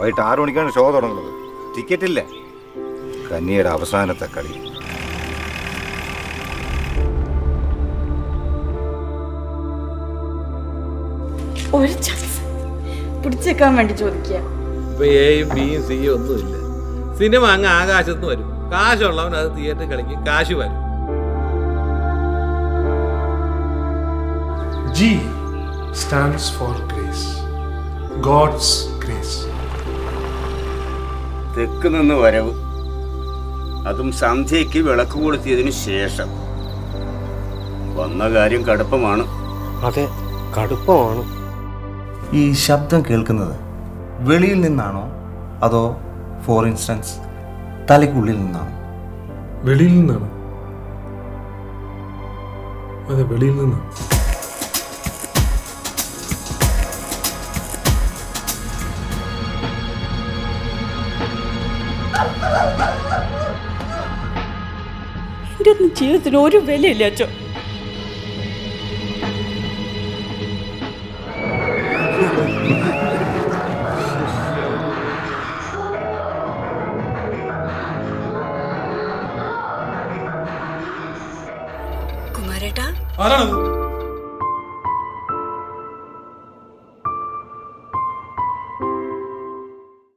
വൈകിട്ട് ആറു മണിക്കാണ് ഷോ തുടങ്ങുന്നത് ടിക്കറ്റ് ഇല്ല കന്നിയുടെ അവസാനത്തെ കളി ഒരു ചാൻസ് പിടിച്ചേക്കാൻ വേണ്ടി ചോദിക്കുക ഇപ്പൊ എയും ബിയും സിയും ഒന്നുമില്ല സിനിമ അങ്ങ് ആകാശത്ത് വരും കാശുള്ളവൻ അത് തിയേറ്ററിൽ കളിക്കും കാശ് വരും G stands for grace. God's grace. തെക്ക് നിന്ന് വരവ് അതും സന്ധ്യയ്ക്ക് വിളക്ക് കൊളുത്തിയതിനു ശേഷം വന്ന കാര്യം കടുപ്പമാണ് അതെ കടുപ്പമാണ് ഈ ശബ്ദം കേൾക്കുന്നത് വെളിയിൽ നിന്നാണോ അതോ ഫോർ ഇൻസ്റ്റൻസ് തലയ്ക്കുള്ളിൽ നിന്നാണോ വെളിയിൽ നിന്നാണ് അതെ വെളിയിൽ നിന്നാണ് എൻ്റെ ഒന്നും ജീവിതത്തിന് ഒരു വിലയില്ല അച്ഛോ കുമാരേട്ടാ ആരാണത്